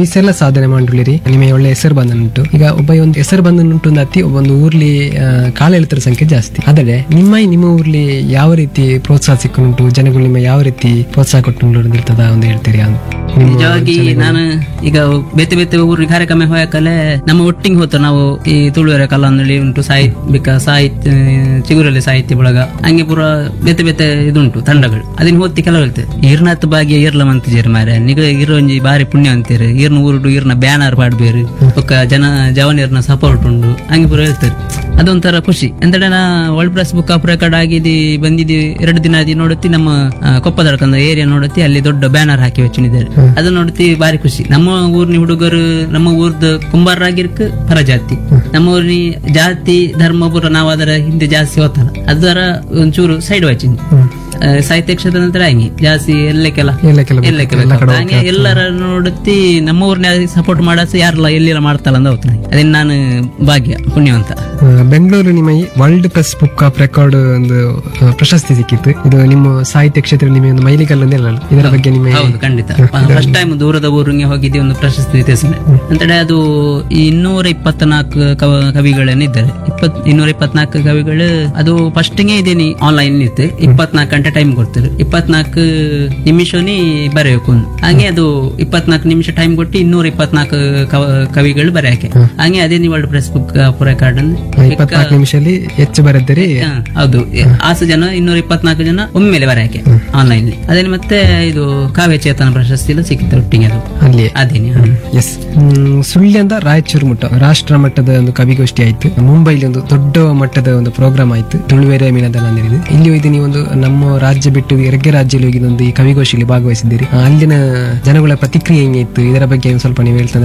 ಈಸೆಲ್ಲ ಸಾಧನೆ ಮಾಡಿರಿ ನಿಮಗೆ ಒಳ್ಳೆ ಹೆಸರು ಬಂದನುಂಟು ಈಗ ಒಬ್ಬ ಒಂದು ಹೆಸರು ಬಂದನುಂಟು ಒಂದು ಅತಿ ಒಂದು ಊರ್ಲಿ ಆ, ಕಾಲೆಳೆತರ ಸಂಖ್ಯೆ ಜಾಸ್ತಿ ಆದರೆ ನಿಮ್ಮ ನಿಮ್ಮ ಊರ್ಲಿ ಯಾವ ರೀತಿ ಪ್ರೋತ್ಸಾಹ ಸಿಕ್ಕುಂಟು ಜನಗಳು ನಿಮ್ಮ ಯಾವ ರೀತಿ ಪ್ರೋತ್ಸಾಹ ಕೊಟ್ಟು ಇರ್ತದ ಒಂದು ಹೇಳ್ತೀರಿ ಅಂತ ನಿಮ್ಮ ನಿಜವಾಗಿ ನಾನು ಈಗ ಬೇತೆ ಬೇತೆ ಊರಿನ ಕಾರ್ಯಕ್ರಮ ಹೋಗಕಲೆ ನಮ್ಮ ಒಟ್ಟಿಗೆ ಹೋತ ನಾವು ಈ ತುಳುವೆರೆ ಕಲಾಂದಳಿ ಉಂಟು ಸಾಹಿತ್ಯಿಕ ಸಾಹಿತ್ಯ ಚಿಗುರಲ್ಲಿ ಸಾಹಿತ್ಯ ಬಳಗ ಹಂಗೆ ಪೂರ ಬೇತೆ ಬೇತೆ ಇದುಂಟು ತಂಡಗಳು ಅದನ್ನ ಹೋತಿ ಕೆಲವು ಹೇಳ್ತೇವೆ ಈರ್ನತ್ ಭಾಗ್ಯ ಈರ್ಲ ಮಂತಿಜೇರಿ ಮಾರೆ ನಿಗ ಇರೋಂಜಿ ಬಾರಿ ಪುಣ್ಯ ಅಂತೀರಿ ಈರ್ನ ಊರುಡು ಈರ್ನ ಬ್ಯಾನರ್ ಪಾಡ್ಬೇರು ಒಕ್ಕ ಜನ ಜವನಿಯರ್ನ ಸಪೋರ್ಟ್ ಉಂಡು ಹಂಗೆ ಪೂರ ಹೇಳ್ತಾರೆ ಅದೊಂಥರ ಖುಷಿ ಎಂದ್ರೆ ನಾ world press book of record ಆಗಿದ್ದು ಬಂದಿದ್ದು ಎರಡು ದಿನ ಆದಿ ನೋಡುತ್ತಿ ನಮ್ಮ ಆ, ಕೊಪ್ಪದಡ್ಕಂದ ಏರಿಯಾ ನೋಡುತ್ತಿ ಅಲ್ಲಿ ದೊಡ್ಡ ಬ್ಯಾನರ್ ಹಾಕಿ ವೆಚ್ಚಿದ್ದಾರೆ ಅದು ನೋಡುತ್ತಿ ಬಾರಿ ಖುಷಿ ನಮ್ಮ ಊರಿನ ಹುಡುಗರು ನಮ್ಮ ಊರ್ದ ಕುಂಬಾರರಾಗಿರ್ಕ ಪರಜಾತಿ ನಮ್ಮ ಊರಿನ ಜಾತಿ ಧರ್ಮ ಪುರ ನಾವು ಅದರ ಹಿಂದೆ ಜಾಸ್ತಿ ಹೋತಲ್ಲ ಅದರ ಒಂಚೂರು ಸೈಡ್ ವಾಚಿಂಗ್ ಸಾಹಿತ್ಯ ಕ್ಷೇತ್ರ ನಂತರ ಹಂಗೆ ಜಾಸ್ತಿ ಎಲ್ಲಕ್ಕೆಲ್ಲ ಎಲ್ಲ ಕೆಲವು ಎಲ್ಲಕ್ಕೆ ಹಂಗೆ ಎಲ್ಲರ ನೋಡುತ್ತಿ ನಮ್ಮ ಊರ್ನ ಸಪೋರ್ಟ್ ಮಾಡಸ ಯಾರಲ್ಲ ಎಲ್ಲಿಲ್ಲ ಮಾಡ್ತಲ್ಲ ಅಂದ ಹೋಗ್ತಾನೆ ಅದನ್ನ ನಾನು ಭಾಗ್ಯ ಪುಣ್ಯವಂತ ಆ, ಬೆಂಗಳೂರು ನಿಮ್ಮ world press book of record ಒಂದು ಆ, ಪ್ರಶಸ್ತಿ ಸಿಕ್ಕಿತ್ತು ಇದು ನಿಮ್ಮ ಸಾಹಿತ್ಯ ಕ್ಷೇತ್ರ ನಿಮಗೆ ಒಂದು ಮೈಲಿಗಲ್ಲು ಅಂತ ಹೇಳಲ್ಲ ಇದರ ಬಗ್ಗೆ ನಿಮ್ಮ ಹೌದು ಖಂಡಿತ ಫಸ್ಟ್ ಟೈಮ್ ದೂರದ ಊರಿಗೆ ಹೋಗಿದ್ದೆ ಒಂದು ಪ್ರಶಸ್ತಿ ತೆಸನೆ ಅಂತೇಳಿ ಅದು ಈ ಇನ್ನೂರ ಇಪ್ಪತ್ನಾಲ್ಕು ಕವ ಕವಿಗಳೇನಿದ್ದಾರೆ ಇಪ್ಪತ್ ಇನ್ನೂರ ಇಪ್ಪತ್ನಾಲ್ಕು ಕವಿಗಳು ಅದು ಫಸ್ಟಿಗೆ ಇದೇನಿ ಆನ್ಲೈನ್ ಇತ್ತು ಇಪ್ಪತ್ನಾಲ್ಕು ಗಂಟೆ ಟೈಮ್ ಕೊಡ್ತಾರೆ ಇಪ್ಪತ್ನಾಲ್ಕು ನಿಮಿಷನಿ ಬರೆಯಬೇಕು ಅಂತ. ಹಾಗೆ ಅದು ಇಪ್ಪತ್ನಾಲ್ಕು ನಿಮಿಷ ಟೈಮ್ ಕೊಟ್ಟು ಇನ್ನೂರ ಇಪ್ಪತ್ನಾಲ್ಕು ಕವ- ಕವಿಗಳು ಬರೆಯಕ್ಕೆ ಹಾಗೆ ಅದೇ ನೀವು ವರ್ಲ್ಡ್ ಪ್ರೆಸ್ ಬುಕ್ ಪುರ ಕಾರ್ಡ್ ಇಪ್ಪತ್ನಾಲ್ಕು ನಿಮಿಷದಲ್ಲಿ ಹೆಚ್ಚು ಬರೆದಿರಿ ಹಾ, ಹೌದು ಆಸು ಜನ ಇನ್ನೂರ ಇಪ್ಪತ್ನಾಲ್ಕು ಜನ ಒಮ್ಮೆಲೆ ಬರೆಯಕ್ಕೆ ಆನ್ಲೈನ್ ಅದೇ ಮತ್ತೆ ಇದು ಕಾವ್ಯ ಚೇತನ ಪ್ರಶಸ್ತಿ ಎಲ್ಲ ಸಿಕ್ಕಿತ್ತು ಒಟ್ಟಿಗೆ ಅದು ಅಲ್ಲಿ ಅದೇನೆ ಎಸ್ ಸುಳ್ಯಂದ ರಾಯಚೂರು ಮಟ್ಟ ರಾಷ್ಟ್ರ ಮಟ್ಟದ ಒಂದು ಕವಿಗೋಷ್ಠಿ ಆಯ್ತು ಮುಂಬೈಲಿ ಒಂದು ದೊಡ್ಡ ಮಟ್ಟದ ಒಂದು ಪ್ರೋಗ್ರಾಮ್ ಆಯ್ತು ತುಳುವೆರೆ ಮೀನದಲ್ಲ ಅಂದಿರಿದು ಇಲ್ಲಿ ಹೋಗಿ ನೀವು ಒಂದು ನಮ್ಮ ರಾಜ್ಯ ಬಿಟ್ಟು ಎರಗ್ಗೆ ರಾಜ್ಯದಲ್ಲಿ ಹೋಗಿ ಒಂದು ಈ ಕವಿಗೋಷ್ಠಿಯಲ್ಲಿ ಭಾಗವಹಿಸಿದ್ದೀರಿ ಆ, ಅಲ್ಲಿನ ಜನಗಳ ಪ್ರತಿಕ್ರಿಯೆ ಹೆಂಗಿತ್ತು ಇದರ ಬಗ್ಗೆ ಒಂದು ಸ್ವಲ್ಪ ನೀವು ಹೇಳ್ತಾ